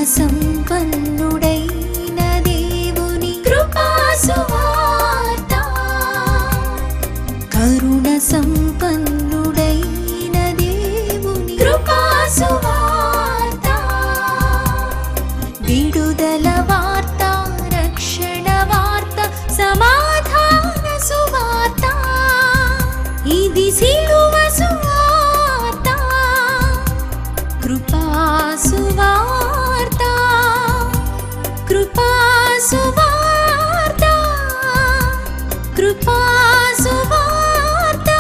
సంపన్నుడైన దేవుని కృపాసువార్త కరుణ సంపన్నుడైన దేవుని కృపాసువార్త విడుదల వార్త రక్షణ వార్త సమాధాన సువార్త ఇది సిలువ సువార్త కృపా సువార్త కృపా సువార్త కృపా సువార్త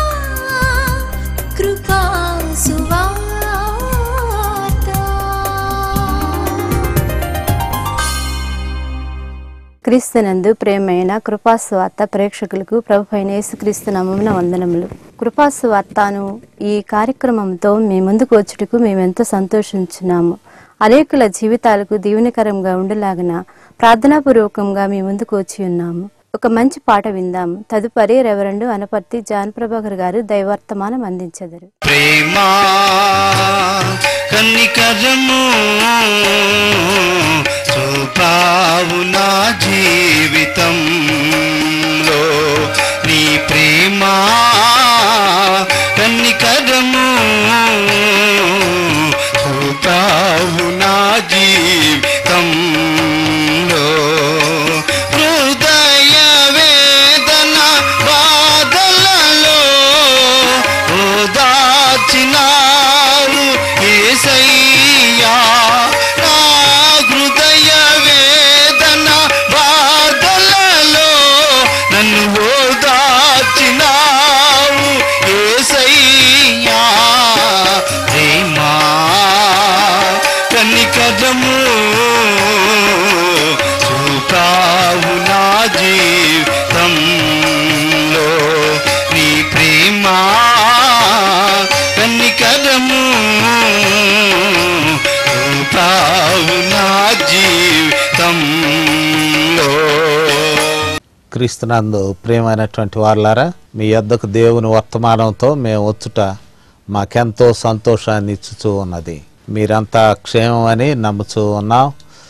కృపా సువార్త క్రీస్తునందు ప్రేమైన కృపాసువార్త ప్రేక్షకులకు ప్రభు అయిన యేసుక్రీస్తు నామమున వందనములు కృపాసువార్తను ఈ కార్యక్రమంతో మీ ముందుకు వచ్చుటకు మేమెంతో సంతోషించున్నాము అనేకుల జీవితాలకు దీవెనకరంగా ఉండలాగన ప్రార్థనాపూర్వకంగా మీ ముందుకు వచ్చి ఉన్నాము ఒక మంచి పాట విందాం తదుపరి రెవరెండు అనపర్తి జాన్ ప్రభాకర్ గారు దైవర్తమానం అందించెదరు ప్రేమా కన్నికరము చూపావు నా జీవితంలో నీ ప్రేమా కన్నికరము చూపావు నా జీవితంలో హృదయ వేదన బాధలలో ఓదార్చినారు ఏసయ్యా నా హృదయ వేదన బాధలలో నన్ను ఓదార్చినావు ఏసయ్యా ప్రేమా కనికరము చూపావు నా జీవితంలో నీ ప్రేమ కనికరము చూపావు నా జీవితంలో క్రీస్తునందు ప్రియమైనటువంటి వారులారా మీ యొద్దకు దేవుని వర్తమానంతో మేము వచ్చుట మాకెంతో సంతోషాన్ని ఇచ్చుచూ ఉన్నది మీరంతా క్షేమమని నమ్ముచూ ఉన్నాం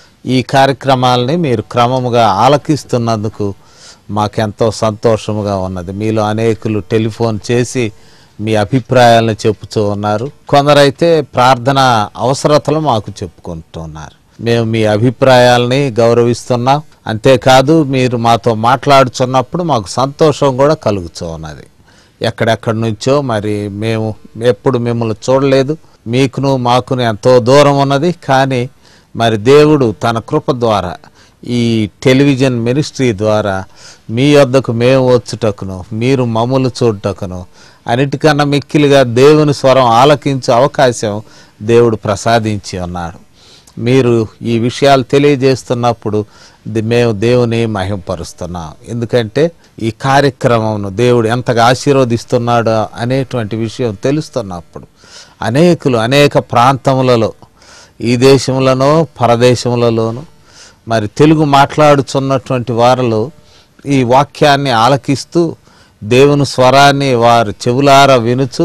ఈ కార్యక్రమాలని మీరు క్రమముగా ఆలకిస్తున్నందుకు మాకెంతో సంతోషముగా ఉన్నది మీలో అనేకులు టెలిఫోన్ చేసి మీ అభిప్రాయాలను చెప్పుతూ ఉన్నారు కొందరైతే ప్రార్థన అవసరతలు మాకు చెప్పుకుంటున్నారు మేము మీ అభిప్రాయాల్ని గౌరవిస్తున్నాం అంతేకాదు మీరు మాతో మాట్లాడుచున్నప్పుడు మాకు సంతోషం కూడా కలుగుతూ ఉన్నది ఎక్కడెక్కడి నుంచో మరి మేము ఎప్పుడు మిమ్మల్ని చూడలేదు మీకును మాకును ఎంతో దూరం ఉన్నది కానీ మరి దేవుడు తన కృప ద్వారా ఈ టెలివిజన్ మినిస్ట్రీ ద్వారా మీ వద్దకు మేము వచ్చుటకును మీరు మమ్మల్ని చూడటకును అన్నిటికన్నా మిక్కిలిగా దేవుని స్వరం ఆలకించే అవకాశం దేవుడు ప్రసాదించి ఉన్నాడు మీరు ఈ విషయాలు తెలియజేస్తున్నప్పుడు ది- మేము దేవుని మహింపరుస్తున్నాం ఎందుకంటే ఈ కార్యక్రమంను దేవుడు ఎంతగా ఆశీర్వదిస్తున్నాడో అనేటువంటి విషయం తెలుస్తున్నప్పుడు అనేకులు అనేక ప్రాంతములలో ఈ దేశంలోనో పరదేశములలోనూ మరి తెలుగు మాట్లాడుచున్నటువంటి వారిలో ఈ వాక్యాన్ని ఆలకిస్తూ దేవుని స్వరాన్ని వారు చెవులార వినుచు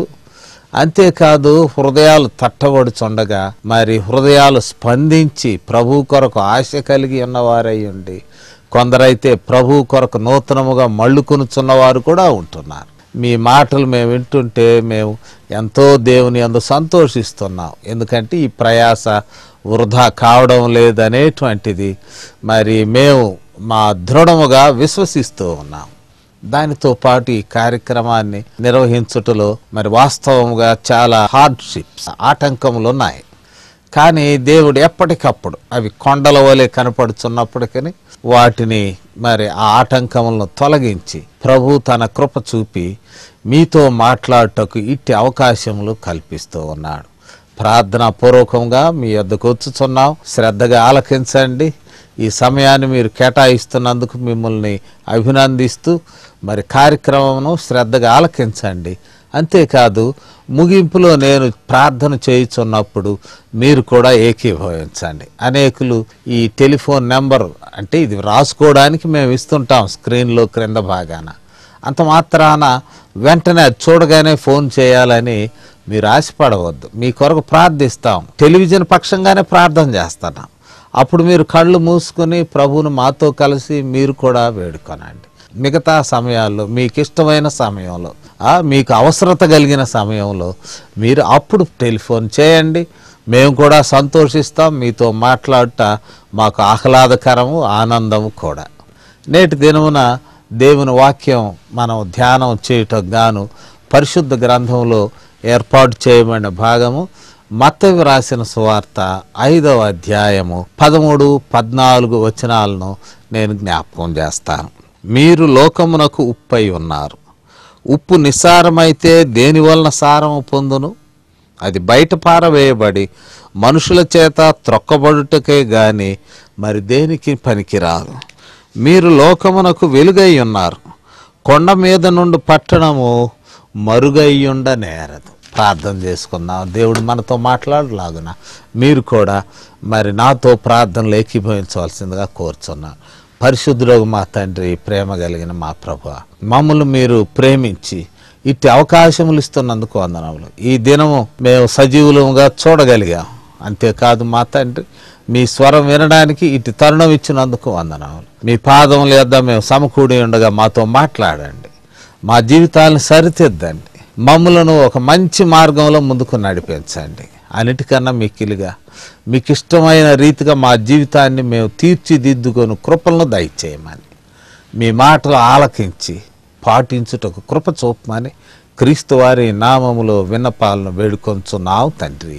అంతేకాదు హృదయాలు తట్టబడుచుండగా మరి హృదయాలు స్పందించి ప్రభు కొరకు ఆశ కలిగి ఉన్నవారై ఉండి కొందరైతే ప్రభు కొరకు నూతనముగా మళ్ళుకొనుచున్నవారు కూడా ఉంటున్నారు మీ మాటలు మేము వింటుంటే మేము ఎంతో దేవుని అందు సంతోషిస్తున్నాం ఎందుకంటే ఈ ప్రయాస వృధా కావడం లేదనేటువంటిది మరి మేము మా దృఢముగా విశ్వసిస్తూ ఉన్నాం దానితో పాటు ఈ కార్యక్రమాన్ని నిర్వహించుటలో మరి వాస్తవంగా చాలా హార్డ్షిప్స్ ఆటంకములు ఉన్నాయి కానీ దేవుడు ఎప్పటికప్పుడు అవి కొండల వలె కనపడుచున్నప్పటికీ వాటిని మరి ఆ ఆటంకములను తొలగించి ప్రభు తన కృప చూపి మీతో మాట్లాడుటకు ఇట్టి అవకాశములు కల్పిస్తూ ఉన్నాడు ప్రార్థనా పూర్వకంగా మీ వద్దకు వచ్చుచున్నాం శ్రద్ధగా ఆలకించండి ఈ సమయాన్ని మీరు కేటాయిస్తున్నందుకు మిమ్మల్ని అభినందిస్తూ మరి కార్యక్రమమును శ్రద్ధగా ఆలకించండి అంతేకాదు ముగింపులో నేను ప్రార్థన చేయుచున్నప్పుడు మీరు కూడా ఏకీభవించండి అనేకులు ఈ టెలిఫోన్ నెంబర్ అంటే ఇది రాసుకోవడానికి మేము ఇస్తుంటాం స్క్రీన్లో క్రింద భాగాన అంత మాత్రాన వెంటనే అది చూడగానే ఫోన్ చేయాలని మీరు ఆశపడవద్దు మీ కొరకు ప్రార్థిస్తాం టెలివిజన్ పక్షంగానే ప్రార్థన చేస్తున్నాం అప్పుడు మీరు కళ్ళు మూసుకొని ప్రభువును మాతో కలిసి మీరు కూడా వేడుకొనండి మిగతా సమయాల్లో మీకు ఇష్టమైన సమయంలో ఆ, మీకు అవసరత కలిగిన సమయంలో మీరు అప్పుడు టెలిఫోన్ చేయండి మేము కూడా సంతోషిస్తాం మీతో మాట్లాడట మాకు ఆహ్లాదకరము ఆనందము కూడా నేటి దినమున దేవుని వాక్యం మనం ధ్యానం చేయటం గాను పరిశుద్ధ గ్రంథంలో ఏర్పాటు చేయబడిన భాగము మత్తవి రాసిన సువార్త ఐదవ అధ్యాయము పదమూడు పద్నాలుగు వచనాలను నేను జ్ఞాపకం చేస్తాను మీరు లోకమునకు ఉప్పై ఉన్నారు ఉప్పు నిస్సారమైతే దేని వలన సారము పొందును అది బయట పారవేయబడి మనుషుల చేత త్రొక్కబడుటకే గాని మరి దేనికి పనికిరాదు మీరు లోకమునకు వెలుగై ఉన్నారు కొండ మీద నుండి పట్టణము మరుగయ్యుండ నేరదు ప్రార్థన చేసుకుందాం దేవుడు మనతో మాట్లాడలాగున మీరు కూడా మరి నాతో ప్రార్థనలు ఏకీభవించవలసిందిగా కోరుచున్నాను పరిశుద్ధుడు మా తండ్రి ప్రేమ కలిగిన మా ప్రభు మమ్మల్ని మీరు ప్రేమించి ఇట్టి అవకాశములు ఇస్తున్నందుకు వందనములు ఈ దినము మేము సజీవులుగా చూడగలిగాం అంతేకాదు మా తండ్రి మీ స్వరం వినడానికి ఇటు తరుణం ఇచ్చినందుకు వందనములు మీ పాదముల యొద్ద మేము సమకూడి ఉండగా మాతో మాట్లాడండి మా జీవితాలను సరిదిద్దండి మమ్మలను ఒక మంచి మార్గంలో ముందుకు నడిపించండి అన్నిటికన్నా మిక్కిలిగా మీకు ఇష్టమైన రీతిగా మా జీవితాన్ని మేము తీర్చిదిద్దుకొని కృపలను దయచేయమని మీ మాటలు ఆలకించి పాటించుటకు కృప చూపమని క్రీస్తు వారి నామములో విన్నపాలను వేడుకొంచున్నావు తండ్రి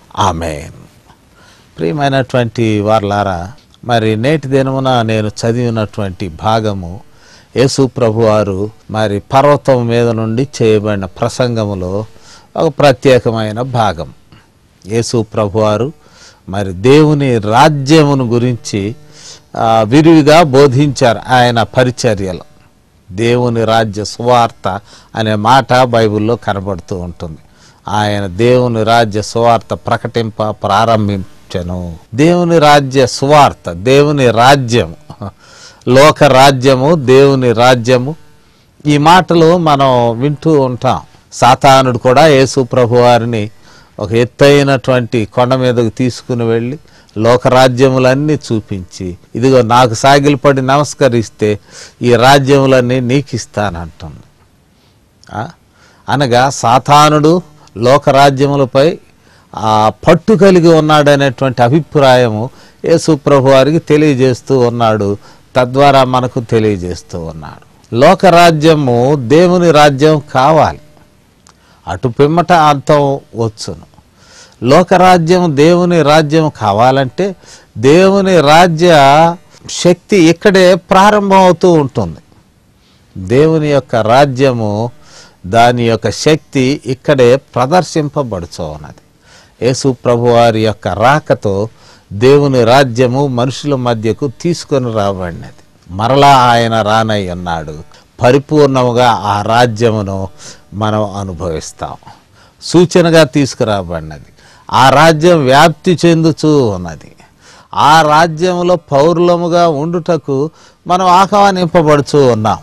ఆమెన్ ప్రియమైనటువంటి వార్లారా మరి నేటి దినమున నేను చదివినటువంటి భాగము యేసు ప్రభువారు మరి పర్వతం మీద నుండి చేయబడిన ప్రసంగములో ఒక ప్రత్యేకమైన భాగం యేసు ప్రభువారు మరి దేవుని రాజ్యమును గురించి ఆ, విరివిగా బోధించారు ఆయన పరిచర్యలో దేవుని రాజ్య సువార్త అనే మాట బైబిల్లో కనబడుతూ ఉంటుంది ఆయన దేవుని రాజ్య సువార్త ప్రకటింప ప్రారంభించను దేవుని రాజ్య సువార్త దేవుని రాజ్యము లోక రాజ్యము దేవుని రాజ్యము ఈ మాటలు మనం వింటూ ఉంటాం సాతానుడు కూడా యేసు ప్రభు వారిని ఒక ఎత్తైనటువంటి కొండ మీదకు తీసుకుని వెళ్ళి లోకరాజ్యములన్నీ చూపించి ఇదిగో నాకు సాగిలపడి నమస్కరిస్తే ఈ రాజ్యములన్నీ నీకు ఇస్తానంటుంది ఆ? అనగా సాతానుడు లోకరాజ్యములపై ఆ పట్టు కలిగి ఉన్నాడనేటువంటి అభిప్రాయము యేసు ప్రభు వారికి తెలియజేస్తూ ఉన్నాడు తద్వారా మనకు తెలియజేస్తూ ఉన్నాడు లోకరాజ్యము దేవుని రాజ్యం కావాలి అటు పిమ్మట అంతం వచ్చును లోకరాజ్యం దేవుని రాజ్యం కావాలంటే దేవుని రాజ్య శక్తి ఇక్కడే ప్రారంభం అవుతూ ఉంటుంది దేవుని యొక్క రాజ్యము దాని యొక్క శక్తి ఇక్కడే ప్రదర్శింపబడుచు ఉన్నది యేసు ప్రభువారి యొక్క రాకతో దేవుని రాజ్యము మనుషుల మధ్యకు తీసుకొని రాబడినది మరలా ఆయన రానై ఉన్నాడు పరిపూర్ణముగా ఆ రాజ్యమును మనం అనుభవిస్తాం సూచనగా తీసుకురాబడినది ఆ రాజ్యం వ్యాప్తి చెందుతూ ఉన్నది ఆ రాజ్యంలో పౌరులముగా ఉండుటకు మనం ఆహ్వానింపబడుచూ ఉన్నాం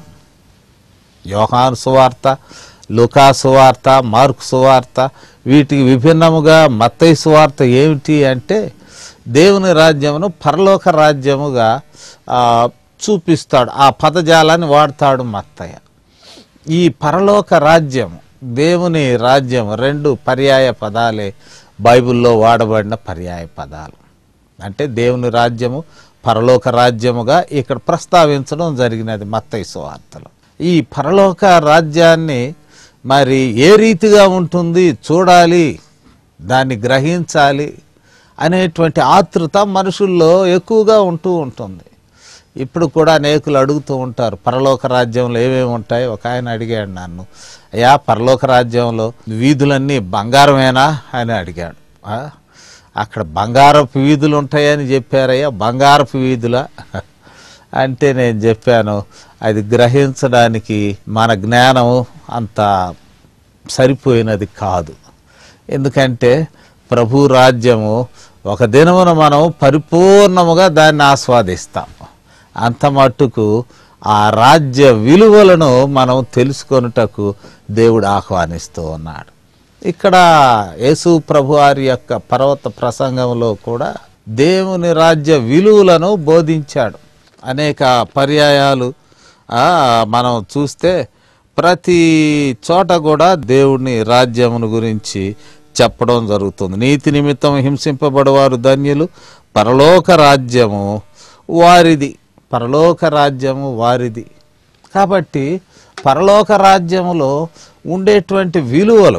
యోహాను సువార్త లుకా సువార్త మార్కు సువార్త వీటికి విభిన్నముగా మత్తయి సువార్త ఏమిటి అంటే దేవుని రాజ్యమును పరలోక రాజ్యముగా ఆ, చూపిస్తాడు ఆ పదజాలాన్ని వాడతాడు మత్తయ్య ఈ పరలోక రాజ్యం దేవుని రాజ్యం రెండు పర్యాయ పదాలే బైబిల్లో వాడబడిన పర్యాయ పదాలు అంటే దేవుని రాజ్యము పరలోక రాజ్యముగా ఇక్కడ ప్రస్తావించడం జరిగినది మత్తయి సువార్తలో ఈ పరలోక రాజ్యాన్ని మరి ఏ రీతిగా ఉంటుంది చూడాలి దాన్ని గ్రహించాలి అనేటువంటి ఆతృత మనుషుల్లో ఎక్కువగా ఉంటూ ఉంటుంది ఇప్పుడు కూడా అనేకులు అడుగుతూ ఉంటారు పరలోక రాజ్యంలో ఏమేమి ఉంటాయి ఒక ఆయన అడిగాడు నన్ను అయ్యా పరలోక రాజ్యంలో వీధులన్నీ బంగారమేనా అని అడిగాడు "ఆ? అక్కడ బంగారపు వీధులు ఉంటాయని చెప్పారయ్యా బంగారపు వీధుల అంటే నేను చెప్పాను అది గ్రహించడానికి మన జ్ఞానం అంత సరిపోయినది కాదు ఎందుకంటే ప్రభు రాజ్యము ఒక దినమున మనం పరిపూర్ణముగా దాన్ని ఆస్వాదిస్తాం అంత మట్టుకు ఆ రాజ్య విలువలను మనం తెలుసుకొనుటకు దేవుడు ఆహ్వానిస్తూ ఉన్నాడు ఇక్కడ యేసు ప్రభు వారి యొక్క పర్వత ప్రసంగంలో కూడా దేవుని రాజ్య విలువలను బోధించాడు అనేక పర్యాయాలు ఆ, మనం చూస్తే ప్రతి చోట కూడా దేవుని రాజ్యమును గురించి చెప్పడం జరుగుతుంది నీతి నిమిత్తం హింసింపబడవారు ధన్యులు పరలోక రాజ్యము వారిది పరలోక రాజ్యము వారిది కాబట్టి పరలోక రాజ్యములో ఉండేటువంటి విలువలు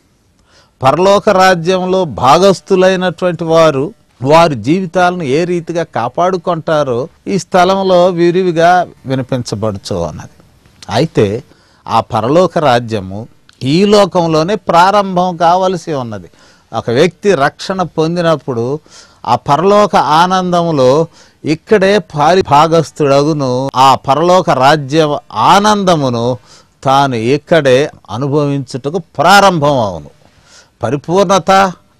పరలోక రాజ్యంలో భాగస్థులైనటువంటి వారు వారి జీవితాలను ఏ రీతిగా కాపాడుకుంటారో ఈ స్థలంలో విరివిగా వినిపించబడుచు అన్నది అయితే ఆ పరలోక రాజ్యము ఈ లోకంలోనే ప్రారంభం కావలసి ఉన్నది ఒక వ్యక్తి రక్షణ పొందినప్పుడు ఆ పరలోక ఆనందములో ఇక్కడే పాలి భాగస్థుడగును ఆ పరలోక రాజ్య ఆనందమును తాను ఇక్కడే అనుభవించుటకు ప్రారంభం అవును పరిపూర్ణత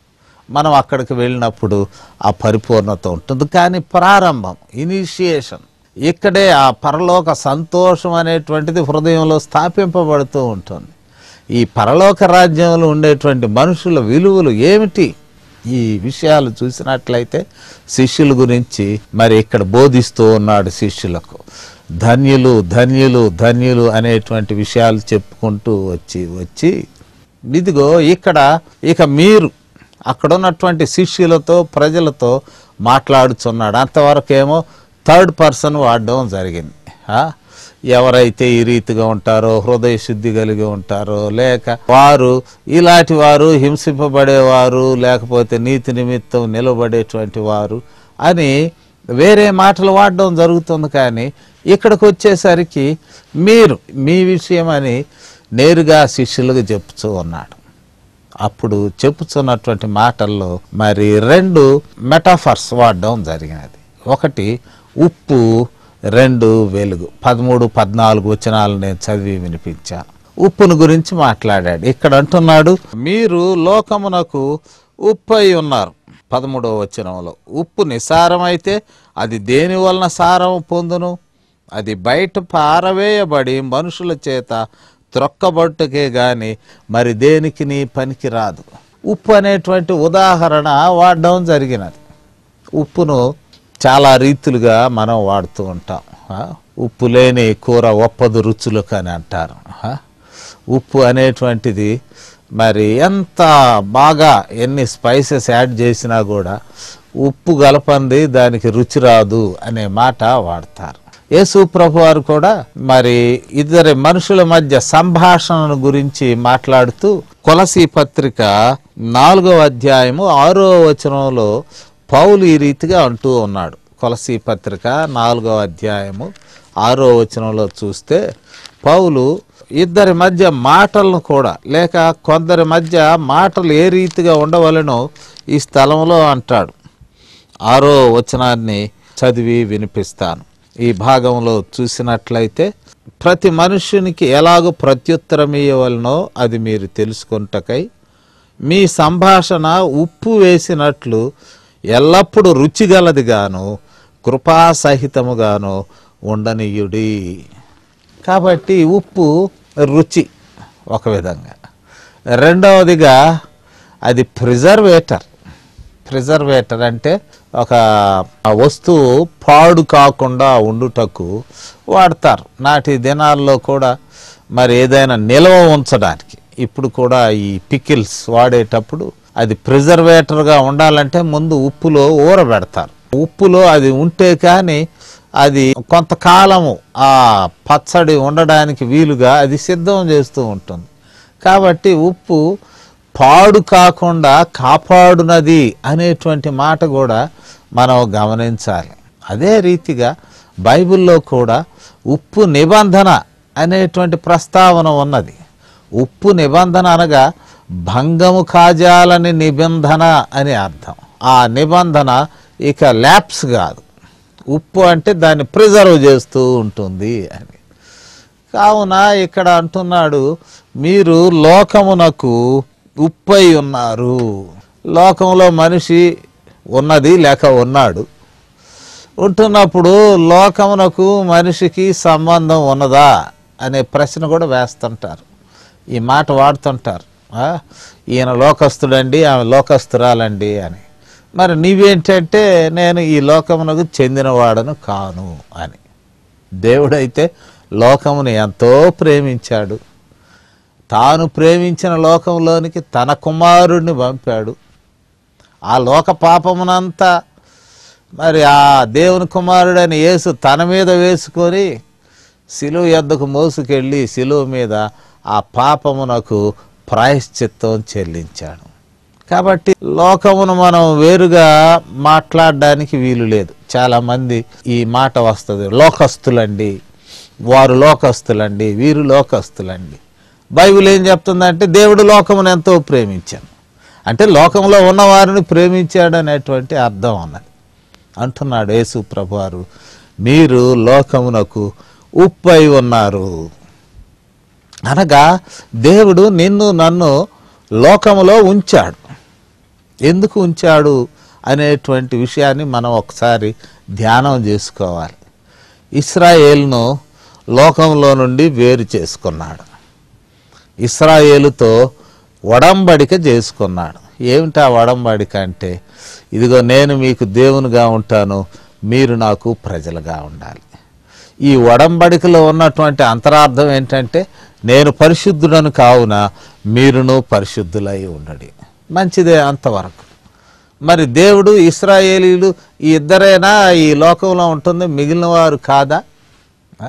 మనం అక్కడికి వెళ్ళినప్పుడు ఆ పరిపూర్ణత ఉంటుంది కానీ ప్రారంభం ఇనిషియేషన్ ఇక్కడే ఆ పరలోక సంతోషం అనేటువంటిది హృదయంలో స్థాపింపబడుతూ ఉంటుంది ఈ పరలోక రాజ్యంలో ఉండేటువంటి మనుషుల విలువలు ఏమిటి ఈ విషయాలు చూసినట్లయితే శిష్యుల గురించి మరి ఇక్కడ బోధిస్తూ ఉన్నాడు శిష్యులకు ధన్యులు ధన్యులు ధన్యులు అనేటువంటి విషయాలు చెప్పుకుంటూ వచ్చి వచ్చి ఇదిగో ఇక్కడ ఇక మీరు అక్కడ ఉన్నటువంటి శిష్యులతో ప్రజలతో మాట్లాడుచున్నాడు అంతవరకేమో థర్డ్ పర్సన్ వాడడం జరిగింది ఆ? ఎవరైతే ఈ రీతిగా ఉంటారో హృదయ శుద్ధి కలిగి ఉంటారో లేక వారు ఇలాంటి వారు హింసింపబడేవారు లేకపోతే నీతి నిమిత్తం నిలబడేటువంటి వారు అని వేరే మాటలు వాడడం జరుగుతుంది కానీ ఇక్కడికి వచ్చేసరికి మీరు మీ విషయం అని నేరుగా శిష్యులకు చెప్తూ ఉన్నాడు అప్పుడు చెప్పుచున్నటువంటి మాటల్లో మరి రెండు మెటాఫర్స్ వాడడం జరిగినది ఒకటి ఉప్పు రెండు వెలుగు పదమూడు పద్నాలుగు వచనాలు నేను చదివి వినిపించాను ఉప్పును గురించి మాట్లాడాడు ఇక్కడ అంటున్నాడు మీరు లోకమునకు ఉప్పు అయి ఉన్నారు పదమూడవ వచనంలో ఉప్పు నిసారమైతే అది దేని వలన సారం పొందును అది బయట పారవేయబడి మనుషుల చేత త్రొక్కబట్టుకే గాని మరి దేనికి నీ పనికి రాదు ఉప్పు అనేటువంటి ఉదాహరణ వాడడం జరిగినది ఉప్పును చాలా రీతులుగా మనం వాడుతూ ఉంటాం ఆ? ఉప్పు లేని కూర ఒప్పదు రుచులకు అని అంటారు ఆ? ఉప్పు అనేటువంటిది మరి ఎంత బాగా ఎన్ని స్పైసెస్ యాడ్ చేసినా కూడా ఉప్పు గలపంది దానికి రుచి రాదు అనే మాట వాడతారు యేసు ప్రభు వారు కూడా మరి ఇద్దరి మనుషుల మధ్య సంభాషణను గురించి మాట్లాడుతూ కొలసి పత్రిక నాలుగవ అధ్యాయము ఆరో వచనంలో పౌలు ఈ రీతిగా అంటూ ఉన్నాడు కొలసి పత్రిక నాలుగవ అధ్యాయము ఆరో వచనంలో చూస్తే పౌలు ఇద్దరి మధ్య మాటలను కూడా లేక కొందరి మధ్య మాటలు ఏ రీతిగా ఉండవలనో ఈ స్థలంలో అంటాడు ఆరో వచనాన్ని చదివి వినిపిస్తాను ఈ భాగంలో చూసినట్లయితే ప్రతి మనుష్యునికి ఎలాగో ప్రత్యుత్తరం ఇవ్వవలనో అది మీరు తెలుసుకొనుటకై మీ సంభాషణ ఉప్పు వేసినట్లు ఎల్లప్పుడూ రుచిగలదిగాను కృపాసహితముగాను ఉండనీయుడి కాబట్టి ఉప్పు రుచి ఒక విధంగా రెండవదిగా అది ప్రిజర్వేటర్ ప్రిజర్వేటర్ అంటే ఒక వస్తువు పాడు కాకుండా ఉండుటకు వాడతారు నాటి దినాల్లో కూడా మరి ఏదైనా నిల్వ ఉంచడానికి ఇప్పుడు కూడా ఈ పికిల్స్ వాడేటప్పుడు అది ప్రిజర్వేటర్గా ఉండాలంటే ముందు ఉప్పులో ఊరబెడతారు ఉప్పులో అది ఉంటే కానీ అది కొంతకాలము ఆ పచ్చడి ఉండడానికి వీలుగా అది సిద్ధం చేస్తూ ఉంటుంది కాబట్టి ఉప్పు పాడు కాకుండా కాపాడునది అనేటువంటి మాట కూడా మనం గమనించాలి అదే రీతిగా బైబిల్లో కూడా ఉప్పు నిబంధన అనేటువంటి ప్రస్తావన ఉన్నది ఉప్పు నిబంధన అనగా భంగము కాజాలని నిబంధన అని అర్థం ఆ నిబంధన ఇక ల్యాప్స్ కాదు ఉప్పు అంటే దాన్ని ప్రిజర్వ్ చేస్తూ ఉంటుంది అని కావున ఇక్కడ అంటున్నాడు మీరు లోకమునకు ఉప్పై ఉన్నారు లోకంలో మనిషి ఉన్నది లేక ఉన్నాడు ఉంటున్నప్పుడు లోకమునకు మనిషికి సంబంధం ఉన్నదా అనే ప్రశ్న కూడా వేస్తుంటారు ఈ మాట వాడుతుంటారు ఆ? ఈయన లోకస్తుడండి ఆమె లోకస్తురాలండి అని మరి నీవేంటంటే నేను ఈ లోకమునకు చెందినవాడను కాను అని దేవుడైతే లోకమును ఎంతో ప్రేమించాడు తాను ప్రేమించిన లోకంలోనికి తన కుమారుడిని పంపాడు ఆ లోక పాపమునంతా మరి ఆ దేవుని కుమారుడైన యేసు తన మీద వేసుకొని శిలువ యొద్దకు మోసుకెళ్ళి శిలువ మీద ఆ పాపమునకు ప్రాయశ్చిత్తం చెల్లించాడు కాబట్టి లోకమును మనం వేరుగా మాట్లాడడానికి వీలు లేదు చాలామంది ఈ మాట వస్తుంది లోకస్తులండి వారు లోకస్తులండి వీరు లోకస్తులండి బైబిల్ ఏం చెప్తుందంటే దేవుడు లోకమును ఎంతో ప్రేమించాను అంటే లోకంలో ఉన్న వారిని ప్రేమించాడు అనేటువంటి అర్థం అన్నది అంటున్నాడు యేసు ప్రభువారు మీరు లోకమునకు ఉప్పై ఉన్నారు అనగా దేవుడు నిన్ను నన్ను లోకములో ఉంచాడు ఎందుకు ఉంచాడు అనేటువంటి విషయాన్ని మనం ఒకసారి ధ్యానం చేసుకోవాలి ఇస్రాయేల్ను లోకంలో నుండి వేరు చేసుకున్నాడు ఇస్రాయేలుతో ఒడంబడిక చేసుకున్నాడు ఏమిటి ఆ ఒడంబడిక అంటే ఇదిగో నేను మీకు దేవునిగా ఉంటాను మీరు నాకు ప్రజలుగా ఉండాలి ఈ ఒడంబడికలో ఉన్నటువంటి అంతరార్థం ఏంటంటే నేను పరిశుద్ధుడను కావున మీరును పరిశుద్ధులై ఉండడి మంచిదే అంతవరకు మరి దేవుడు ఇస్రాయేలీలు ఈ ఇద్దరైనా ఈ లోకంలో ఉంటుంది మిగిలిన వారు కాదా ఆ?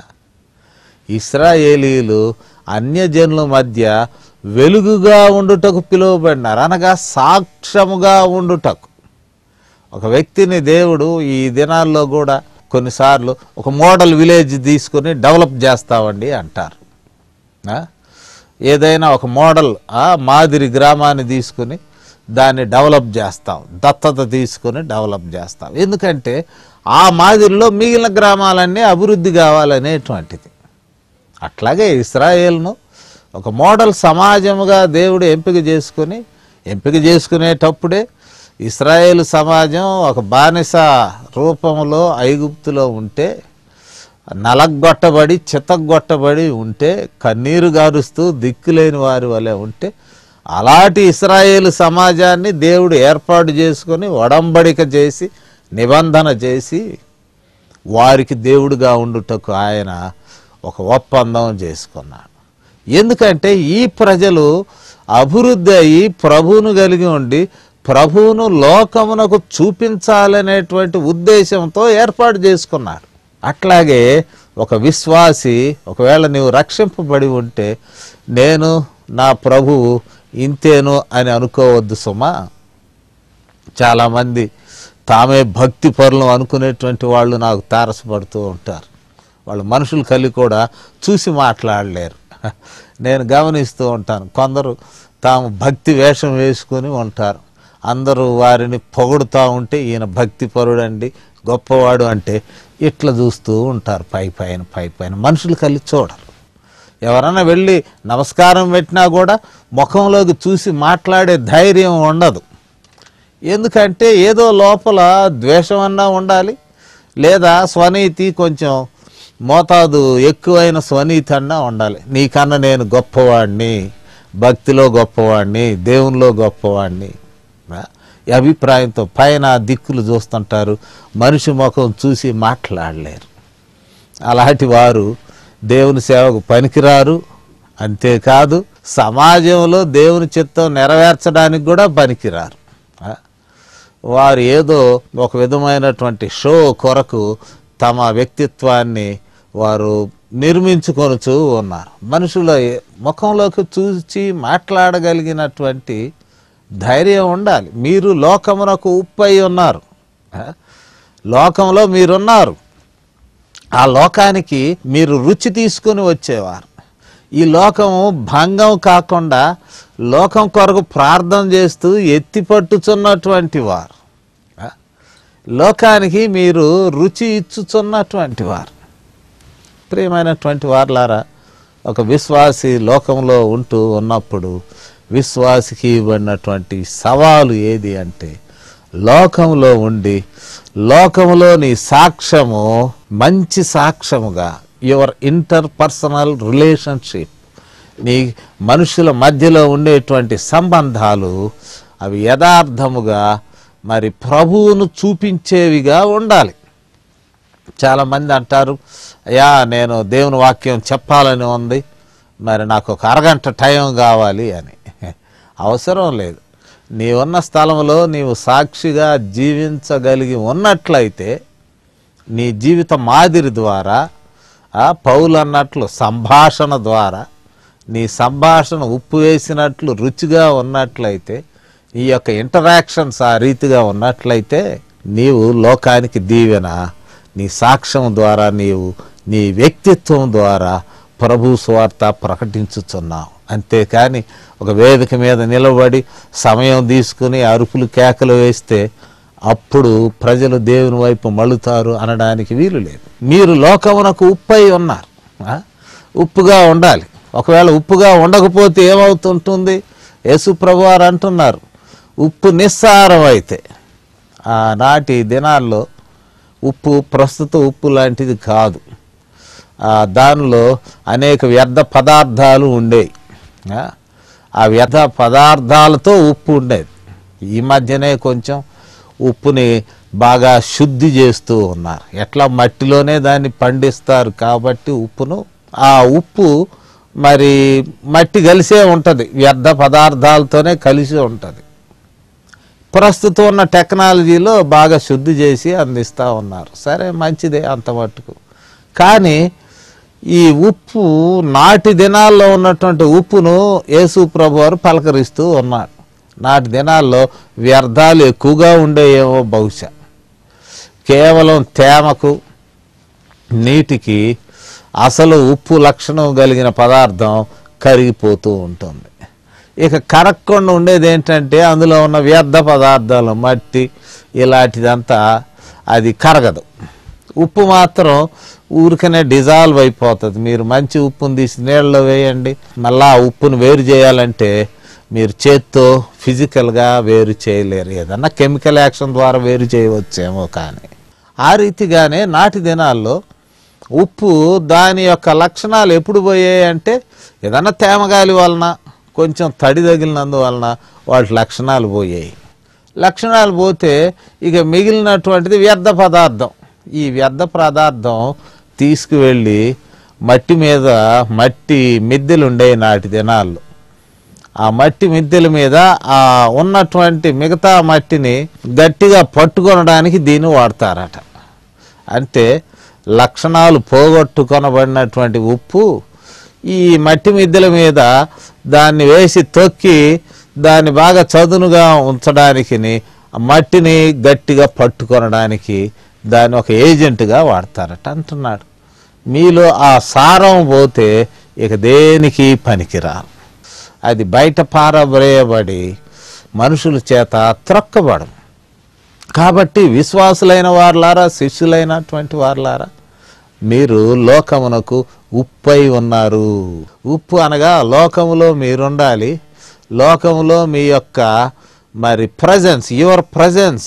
ఇస్రాయేలీలు అన్యజనుల మధ్య వెలుగుగా ఉండుటకు పిలువబడినారు అనగా సాక్ష్యముగా ఉండుటకు ఒక వ్యక్తిని దేవుడు ఈ దినాల్లో కూడా కొన్నిసార్లు ఒక మోడల్ విలేజ్ తీసుకొని డెవలప్ చేస్తామండి అంటారు ఆ? ఏదైనా ఒక మోడల్ ఆ మాదిరి గ్రామాన్ని తీసుకుని దాన్ని డెవలప్ చేస్తాం దత్తత తీసుకొని డెవలప్ చేస్తాం ఎందుకంటే ఆ మాదిరిలో మిగిలిన గ్రామాలన్నీ అభివృద్ధి కావాలనేటువంటిది అట్లాగే ఇస్రాయేల్ను ఒక మోడల్ సమాజముగా దేవుడు ఎంపిక చేసుకుని ఎంపిక చేసుకునేటప్పుడే ఇస్రాయేల్ సమాజం ఒక బానిస రూపంలో ఐగుప్తులో ఉంటే నలగొట్టబడి చిత్తగొట్టబడి ఉంటే కన్నీరు గారుస్తూ దిక్కులేని వారి వలె ఉంటే అలాంటి ఇస్రాయేల్ సమాజాన్ని దేవుడు ఏర్పాటు చేసుకొని ఒడంబడిక చేసి నిబంధన చేసి వారికి దేవుడుగా ఉండుటకు ఆయన ఒక ఒప్పందం చేసుకున్నాడు ఎందుకంటే ఈ ప్రజలు అభివృద్ధి అయ్యి ప్రభువును కలిగి ఉండి ప్రభువును లోకమునకు చూపించాలనేటువంటి ఉద్దేశంతో ఏర్పాటు చేసుకున్నాడు అట్లాగే ఒక విశ్వాసి ఒకవేళ నీవు రక్షింపబడి ఉంటే నేను నా ప్రభువు ఇంతేను అని అనుకోవద్దు సుమా చాలామంది తామే భక్తి పరులు అనుకునేటువంటి వాళ్ళు నాకు తారసపడుతూ ఉంటారు వాళ్ళు మనుషులు కలిగి కూడా చూసి మాట్లాడలేరు నేను గమనిస్తూ ఉంటాను కొందరు తాము భక్తి వేషం వేసుకొని ఉంటారు అందరూ వారిని పొగుడుతూ ఉంటే ఈయన భక్తి పరుడండి గొప్పవాడు అంటే ఇట్లా చూస్తూ ఉంటారు పై పైన పై పైన మనుషులు కలిసి చూడరు ఎవరన్నా వెళ్ళి నమస్కారం పెట్టినా కూడా ముఖంలోకి చూసి మాట్లాడే ధైర్యం ఉండదు ఎందుకంటే ఏదో లోపల ద్వేషం అన్నా ఉండాలి లేదా స్వనీతి కొంచెం మోతాదు ఎక్కువైన స్వనీతి అన్నా ఉండాలి నీకన్నా నేను గొప్పవాడిని భక్తిలో గొప్పవాడిని దేవునిలో గొప్పవాడిని ఆ? ఈ అభిప్రాయంతో పైన దిక్కులు చూస్తుంటారు మనిషి ముఖం చూసి మాట్లాడలేరు అలాంటి వారు దేవుని సేవకు పనికిరారు అంతేకాదు సమాజంలో దేవుని చిత్తం నెరవేర్చడానికి కూడా పనికిరారు ఆ? వారు ఏదో ఒక విధమైనటువంటి షో కొరకు తమ వ్యక్తిత్వాన్ని వారు నిర్మించుకొనుచూ ఉన్నారు మనుషుల ముఖంలోకి చూసి మాట్లాడగలిగినటువంటి ధైర్యం ఉండాలి మీరు లోకమునకు ఉప్పై ఉన్నారు ఆ? లోకంలో మీరున్నారు ఆ లోకానికి మీరు రుచి తీసుకుని వచ్చేవారు ఈ లోకము భంగం కాకుండా లోకం కొరకు ప్రార్థన చేస్తూ ఎత్తి పట్టుచున్నటువంటి వారు ఆ? లోకానికి మీరు రుచి ఇచ్చుచున్నటువంటి వారు ప్రియమైనటువంటి వారులారా ఒక విశ్వాసి లోకంలో ఉంటూ ఉన్నప్పుడు విశ్వాసికి ఇవ్వబడినటువంటి సవాలు ఏది అంటే లోకంలో ఉండి లోకములోని సాక్ష్యము మంచి సాక్ష్యముగా యువర్ ఇంటర్ పర్సనల్ రిలేషన్షిప్ నీ మనుషుల మధ్యలో ఉండేటువంటి సంబంధాలు అవి యథార్థముగా మరి ప్రభువును చూపించేవిగా ఉండాలి చాలామంది అంటారు అయ్యా నేను దేవుని వాక్యం చెప్పాలని ఉంది మరి నాకు ఒక అరగంట టైం కావాలి అని అవసరం లేదు నీవున్న స్థలంలో నీవు సాక్షిగా జీవించగలిగి ఉన్నట్లయితే నీ జీవిత మాదిరి ద్వారా ఆ పౌలు అన్నట్లు సంభాషణ ద్వారా నీ సంభాషణ ఉప్పు వేసినట్లు రుచిగా ఉన్నట్లయితే ఈ యొక్క ఇంటరాక్షన్స్ ఆ రీతిగా ఉన్నట్లయితే నీవు లోకానికి దీవెన నీ సాక్ష్యం ద్వారా నీవు నీ వ్యక్తిత్వం ద్వారా ప్రభు స్వార్త ప్రకటించుచున్నావు అంతేకాని ఒక వేదిక మీద నిలబడి సమయం తీసుకుని అరుపులు కేకలు వేస్తే అప్పుడు ప్రజలు దేవుని వైపు మళ్ళుతారు అనడానికి వీలు లేదు మీరు లోకమునకు ఉప్పై ఉన్నారు ఆ? ఉప్పుగా ఉండాలి ఒకవేళ ఉప్పుగా ఉండకపోతే ఏమవుతుంటుంది యేసు ప్రభు వారు అంటున్నారు ఉప్పు నిస్సారం అయితే ఆనాటి దినాల్లో ఉప్పు ప్రస్తుత ఉప్పు లాంటిది కాదు ఆ దానిలో అనేక వ్యర్థ పదార్థాలు ఉండేవి ఆ, ఆ వ్యర్థ పదార్థాలతో ఉప్పు ఉండేది ఈ మధ్యనే కొంచెం ఉప్పుని బాగా శుద్ధి చేస్తూ ఉన్నారు ఎట్లా మట్టిలోనే దాన్ని పండిస్తారు కాబట్టి ఉప్పును ఆ ఉప్పు మరి మట్టి కలిసే ఉంటుంది వ్యర్థ పదార్థాలతోనే కలిసి ఉంటుంది ప్రస్తుతం ఉన్న టెక్నాలజీలో బాగా శుద్ధి చేసి అందిస్తూ ఉన్నారు సరే మంచిదే అంత మట్టుకు కానీ ఈ ఉప్పు నాటి దినాల్లో ఉన్నటువంటి ఉప్పును యేసు ప్రభు వారు పలకరిస్తూ ఉన్నాడు నాటి దినాల్లో వ్యర్థాలు ఎక్కువగా ఉండేయేమో బహుశా కేవలం తేమకు నీటికి అసలు ఉప్పు లక్షణం కలిగిన పదార్థం కరిగిపోతూ ఉంటుంది ఇక కరగకుండా ఉండేది ఏంటంటే అందులో ఉన్న వ్యర్థ పదార్థాలు మట్టి ఇలాంటిదంతా అది కరగదు ఉప్పు మాత్రం ఊరికనే డిజాల్వ్ అయిపోతుంది మీరు మంచి ఉప్పును తీసి నీళ్ళలో వేయండి మళ్ళా ఆ ఉప్పును వేరు చేయాలంటే మీరు చేత్తో ఫిజికల్గా వేరు చేయలేరు ఏదన్నా కెమికల్ యాక్షన్ ద్వారా వేరు చేయవచ్చేమో కానీ ఆ రీతిగానే నాటి దినాల్లో ఉప్పు దాని యొక్క లక్షణాలు ఎప్పుడు పోయాయి అంటే ఏదన్నా తేమగాలి వలన కొంచెం తడి తగిలినందువలన వాటి లక్షణాలు పోయాయి లక్షణాలు పోతే ఇక మిగిలినటువంటిది వ్యర్థ పదార్థం ఈ వ్యర్థ పదార్థం తీసుకువెళ్ళి మట్టి మీద మట్టి మిద్దెలు ఉండేవి నాటి దినాల్లో ఆ మట్టి మిద్దెల మీద ఆ ఉన్నటువంటి మిగతా మట్టిని గట్టిగా పట్టుకొనడానికి దీన్ని వాడతారట అంటే లక్షణాలు పోగొట్టుకొనబడినటువంటి ఉప్పు ఈ మట్టి మిద్దెల మీద దాన్ని వేసి తొక్కి దాన్ని బాగా చదునుగా ఉంచడానికి ఆ మట్టిని గట్టిగా పట్టుకొనడానికి దాన్ని ఒక ఏజెంట్గా వాడతారట అంటున్నాడు మీలో ఆ సారం పోతే ఇక దేనికి పనికిరాదు అది బయట పారబోయబడి మనుషుల చేత త్రొక్కబడం కాబట్టి విశ్వాసులైన వారులారా శిష్యులైనటువంటి వారులారా మీరు లోకమునకు ఉప్పై ఉన్నారు ఉప్పు అనగా లోకములో మీరుండాలి లోకములో మీ యొక్క మరి presence your presence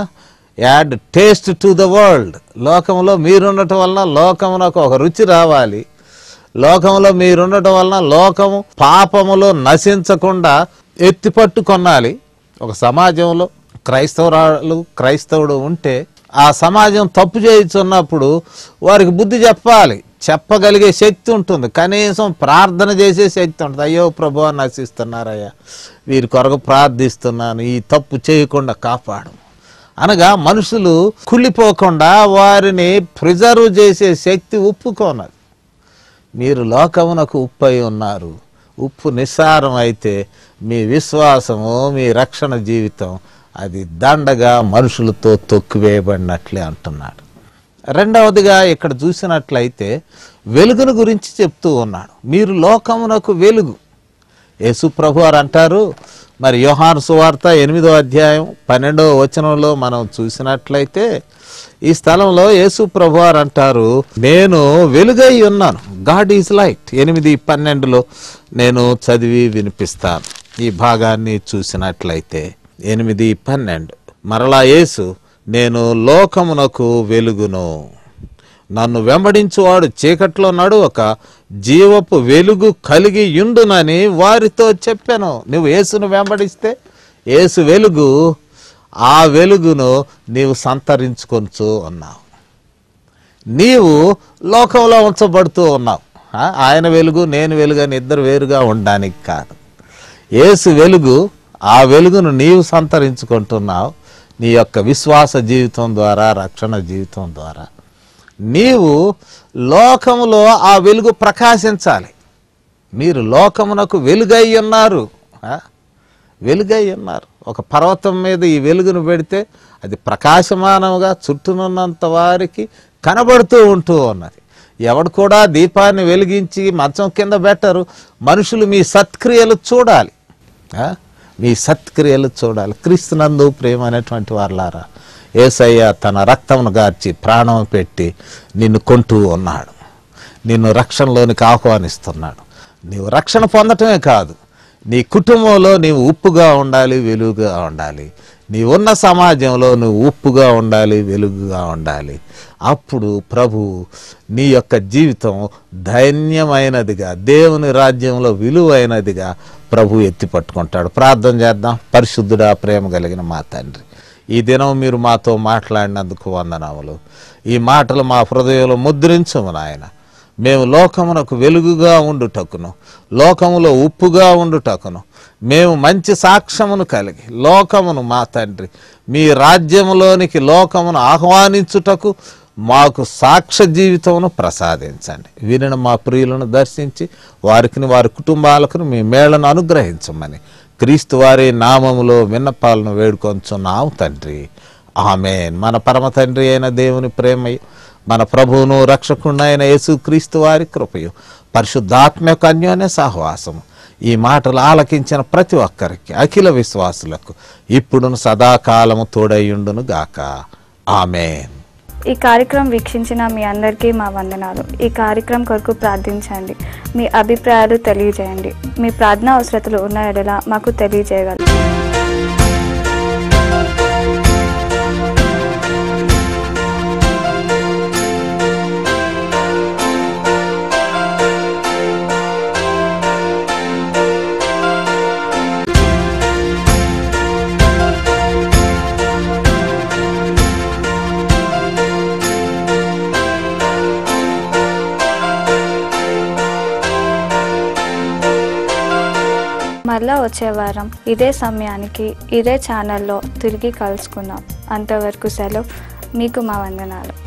add taste to the world లోకంలో మీరుండటం వలన లోకమునకు ఒక రుచి రావాలి లోకంలో మీరుండటం వలన లోకము పాపములో నశించకుండా ఎత్తిపట్టు కొనాలి ఒక సమాజంలో క్రైస్తవురాలు క్రైస్తవుడు ఉంటే ఆ సమాజం తప్పు చేయుచున్నప్పుడు వారికి బుద్ధి చెప్పాలి చెప్పగలిగే శక్తి ఉంటుంది కనీసం ప్రార్థన చేసే శక్తి ఉంటుంది అయ్యో ప్రభు నశిస్తున్నారయ్యా వీరి కొరకు ప్రార్థిస్తున్నాను ఈ తప్పు చేయకుండా కాపాడు అనగా మనుషులు కుళ్ళిపోకుండా వారిని ప్రిజర్వ్ చేసే శక్తి ఉప్పుకోనది మీరు లోకమునకు ఉప్పై ఉన్నారు ఉప్పు నిస్సారం అయితే మీ విశ్వాసము మీ రక్షణ జీవితం అది దండగా మనుషులతో తొక్కివేయబడినట్లే అంటున్నాడు రెండవదిగా ఇక్కడ చూసినట్లయితే వెలుగును గురించి చెప్తూ ఉన్నాడు మీరు లోకమునకు వెలుగు యేసు ప్రభు వారు అంటారు మరి యోహాను సువార్త ఎనిమిదో అధ్యాయం పన్నెండవ వచనంలో మనం చూసినట్లయితే ఈ స్థలంలో యేసు ప్రభు వారు అంటారు నేను వెలుగై ఉన్నాను గాడ్ ఈజ్ లైట్ ఎనిమిది పన్నెండులో నేను చదివి వినిపిస్తాను ఈ భాగాన్ని చూసినట్లయితే ఎనిమిది పన్నెండు మరలా యేసు నేను లోకమునకు వెలుగును నన్ను వెంబడించువాడు చీకట్లో నడువక జీవపు వెలుగు కలిగి యుండునని వారితో చెప్పాను నువ్వు యేసును వెంబడిస్తే యేసు వెలుగు ఆ వెలుగును నీవు సంతరించుకొంచు ఉన్నావు నీవు లోకంలో ఉంచబడుతూ ఉన్నావు ఆ, ఆయన వెలుగు నేను వెలుగు అని ఇద్దరు వేరుగా ఉండడానికి కాదు యేసు వెలుగు ఆ వెలుగును నీవు సంతరించుకుంటున్నావు నీ యొక్క విశ్వాస జీవితం ద్వారా రక్షణ జీవితం ద్వారా నీవు లోకములో ఆ వెలుగు ప్రకాశించాలి మీరు లోకమునకు వెలుగై ఉన్నారు ఆ? వెలుగై ఉన్నారు ఒక పర్వతం మీద ఈ వెలుగును పెడితే అది ప్రకాశమానముగా చుట్టూనున్నంత వారికి కనబడుతూ ఉంటూ ఉన్నది ఎవడు కూడా దీపాన్ని వెలిగించి మంచం కింద పెట్టరు మనుషులు మీ సత్క్రియలు చూడాలి ఆ? మీ సత్క్రియలు చూడాలి క్రీస్తునందు ప్రేమ అనేటువంటి వారులారా ఏసయ్య తన రక్తమును గార్చి ప్రాణం పెట్టి నిన్ను కొంటూ ఉన్నాడు నిన్ను రక్షణలోనికి ఆహ్వానిస్తున్నాడు నీవు రక్షణ పొందటమే కాదు నీ కుటుంబంలో నీవు ఉప్పుగా ఉండాలి వెలుగుగా ఉండాలి నీ ఉన్న సమాజంలో నువ్వు ఉప్పుగా ఉండాలి వెలుగుగా ఉండాలి అప్పుడు ప్రభు నీ యొక్క జీవితం ధన్యమైనదిగా దేవుని రాజ్యంలో విలువైనదిగా ప్రభు ఎత్తి పట్టుకుంటాడు ప్రార్థన చేద్దాం పరిశుద్ధుడా ప్రేమ కలిగిన మా తండ్రి ఈ దినం మీరు మాతో మాట్లాడినందుకు వందనములు ఈ మాటలు మా హృదయంలో ముద్రించము నాయన మేము లోకమునకు వెలుగుగా ఉండుటకును లోకములో ఉప్పుగా ఉండుటకును మేము మంచి సాక్ష్యమును కలిగి లోకమును మా తండ్రి మీ రాజ్యములోనికి లోకమును ఆహ్వానించుటకు మాకు సాక్ష్య జీవితమును ప్రసాదించండి వినిన మా ప్రియులను దర్శించి వారికి వారి కుటుంబాలకు మీ మేళను అనుగ్రహించమని క్రీస్తు వారి నామములో విన్నపాలను వేడుకొంచున్నాము తండ్రి ఆమెన్ మన పరమ తండ్రి అయిన దేవుని ప్రేమయు మన ప్రభువును రక్షకుడైన యేసు క్రీస్తు వారి కృపయు పరిశుద్ధాత్మ యొక్క అన్యోన్య సహవాసము ఈ మాటలు ఆలకించిన ప్రతి ఒక్కరికి అఖిల విశ్వాసులకు ఇప్పుడును సదాకాలము తోడయ్యుండును గాక ఆమెన్ ఈ కార్యక్రమం వీక్షించిన మీ అందరికీ మా వందనాలు ఈ కార్యక్రమం కొరకు ప్రార్థించండి మీ అభిప్రాయాలు తెలియజేయండి మీ ప్రార్థన అవసరతలు ఉన్న ఎడల మాకు తెలియజేయగలరు మరలా వచ్చే వారం ఇదే సమయానికి ఇదే ఛానల్లో తిరిగి కలుసుకుందాం అంతవరకు సెలవు మీకు మా వందనాలు